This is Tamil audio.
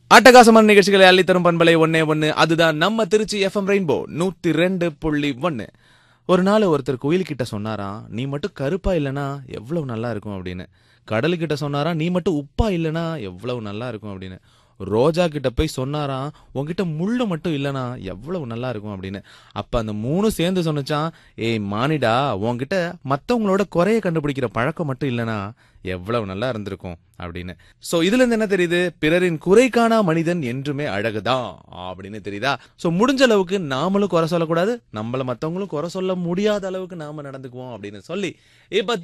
அட்டகாசமான நிகழ்ச்சிகளை அள்ளி தரும் பண்பலை ஒன்னே ஒன்னு அதுதான் நம்ம திருச்சி எஃப்எம் ரெயின்போ நூத்தி ரெண்டு புள்ளி ஒன்னு ஒரு நாள் ஒருத்தர் கோயில்கிட்ட சொன்னாராம் நீ மட்டும் கருப்பா இல்லனா எவ்வளவு நல்லா இருக்கும் அப்படின்னு கடலுக்கிட்ட சொன்னாராம் நீ மட்டும் உப்பா இல்லனா எவ்வளவு நல்லா இருக்கும் அப்படின்னு ரோஜா கிட்ட போய் சொன்னாராம் உன்கிட்ட முள்ளு மட்டும் இல்லனா எவ்வளவு நல்லா இருக்கும் அப்படின்னு அப்ப அந்த மூணு சேர்ந்து சொன்னுச்சான் ஏய் மானிடா உன்கிட்ட மத்தவங்களோட குறைய கண்டுபிடிக்கிற பழக்கம் மட்டும் இல்லனா எவ்வளவு நல்லா இருந்திருக்கும் அப்படின்னு சோ இதுல இருந்து என்ன தெரியுது பிறரின் குறை காணா மனிதன் என்றுமே அழகுதான் அப்படின்னு தெரியுதா சோ முடிஞ்ச அளவுக்கு நாமளும் குறை சொல்லக்கூடாது நம்மள மத்தவங்களும் குறை சொல்ல முடியாத அளவுக்கு நாம நடந்துக்குவோம் அப்படின்னு சொல்லி இப்ப